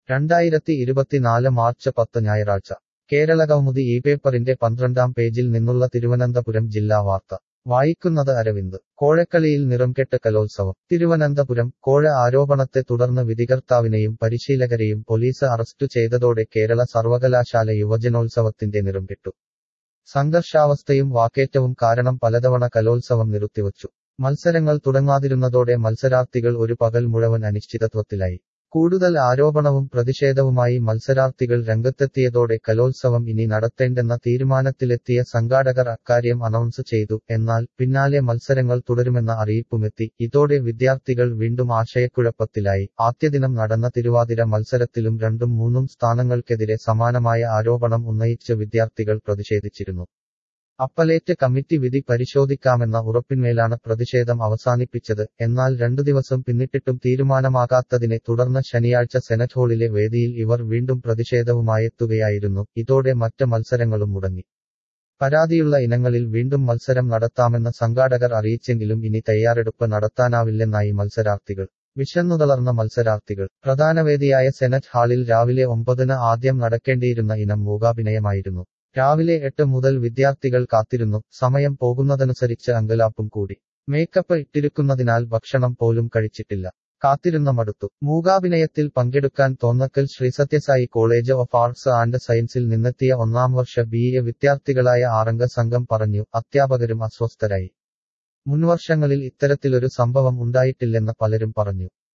രണ്ടായിരത്തി ഇരുപത്തിനാല് മാർച്ച് പത്ത് ഞായറാഴ്ച കേരളകൗമുദി ഈ പേപ്പറിന്റെ പന്ത്രണ്ടാം പേജിൽ നിന്നുള്ള തിരുവനന്തപുരം ജില്ലാ വാർത്ത വായിക്കുന്നത് അരവിന്ദ് കോഴക്കളിയിൽ നിറംകെട്ട് കലോത്സവം തിരുവനന്തപുരം കോഴ ആരോപണത്തെ തുടർന്ന് വിധികർത്താവിനെയും പരിശീലകരെയും പോലീസ് അറസ്റ്റു ചെയ്തതോടെ കേരള സർവകലാശാല യുവജനോത്സവത്തിന്റെ നിറംകെട്ടു സംഘർഷാവസ്ഥയും വാക്കേറ്റവും കാരണം പലതവണ കലോത്സവം നിർത്തിവച്ചു മത്സരങ്ങൾ തുടങ്ങാതിരുന്നതോടെ മത്സരാർത്ഥികൾ ഒരു പകൽ മുഴുവൻ അനിശ്ചിതത്വത്തിലായി കൂടുതൽ ആരോപണവും പ്രതിഷേധവുമായി മത്സരാർത്ഥികൾ രംഗത്തെത്തിയതോടെ കലോത്സവം ഇനി നടത്തേണ്ടെന്ന തീരുമാനത്തിലെത്തിയ സംഘാടകർ അക്കാര്യം അനൗൺസ് ചെയ്തു എന്നാൽ പിന്നാലെ മത്സരങ്ങൾ തുടരുമെന്ന അറിയിപ്പുമെത്തി ഇതോടെ വിദ്യാർത്ഥികൾ വീണ്ടും ആശയക്കുഴപ്പത്തിലായി ആദ്യദിനം നടന്ന തിരുവാതിര മത്സരത്തിലും രണ്ടും മൂന്നും സ്ഥാനങ്ങൾക്കെതിരെ സമാനമായ ആരോപണം ഉന്നയിച്ച് വിദ്യാർത്ഥികൾ പ്രതിഷേധിച്ചിരുന്നു അപ്പലേറ്റ് കമ്മിറ്റി വിധി പരിശോധിക്കാമെന്ന ഉറപ്പിന്മേലാണ് പ്രതിഷേധം അവസാനിപ്പിച്ചത് എന്നാൽ രണ്ടു ദിവസം പിന്നിട്ടിട്ടും തീരുമാനമാകാത്തതിനെ തുടർന്ന് ശനിയാഴ്ച സെനറ്റ് ഹാളിലെ വേദിയിൽ ഇവർ വീണ്ടും പ്രതിഷേധവുമായെത്തുകയായിരുന്നു ഇതോടെ മറ്റ് മത്സരങ്ങളും മുടങ്ങി പരാതിയുള്ള ഇനങ്ങളിൽ വീണ്ടും മത്സരം നടത്താമെന്ന് സംഘാടകർ അറിയിച്ചെങ്കിലും ഇനി തയ്യാറെടുപ്പ് നടത്താനാവില്ലെന്നായി മത്സരാർത്ഥികൾ വിശന്നുതളർന്ന മത്സരാർത്ഥികൾ പ്രധാനവേദിയായ സെനറ്റ് ഹാളിൽ രാവിലെ ഒമ്പതിന് ആദ്യം നടക്കേണ്ടിയിരുന്ന ഇനം മൂകാഭിനയമായിരുന്നു രാവിലെ എട്ട് മുതൽ വിദ്യാർത്ഥികൾ കാത്തിരുന്നു സമയം പോകുന്നതനുസരിച്ച് അങ്കലാപ്പും കൂടി മേക്കപ്പ് ഇട്ടിരിക്കുന്നതിനാൽ ഭക്ഷണം പോലും കഴിച്ചിട്ടില്ല കാത്തിരുന്ന മടുത്തു മൂകാഭിനയത്തിൽ പങ്കെടുക്കാൻ Thonnakkal Sree Sathyasai college of arts and സയൻസിൽ നിന്നെത്തിയ ഒന്നാം വർഷ ബി എ വിദ്യാർത്ഥികളായ ആറംഗ സംഘം പറഞ്ഞു അധ്യാപകരും അസ്വസ്ഥരായി മുൻവർഷങ്ങളിൽ ഇത്തരത്തിലൊരു സംഭവം ഉണ്ടായിട്ടില്ലെന്ന് പലരും പറഞ്ഞു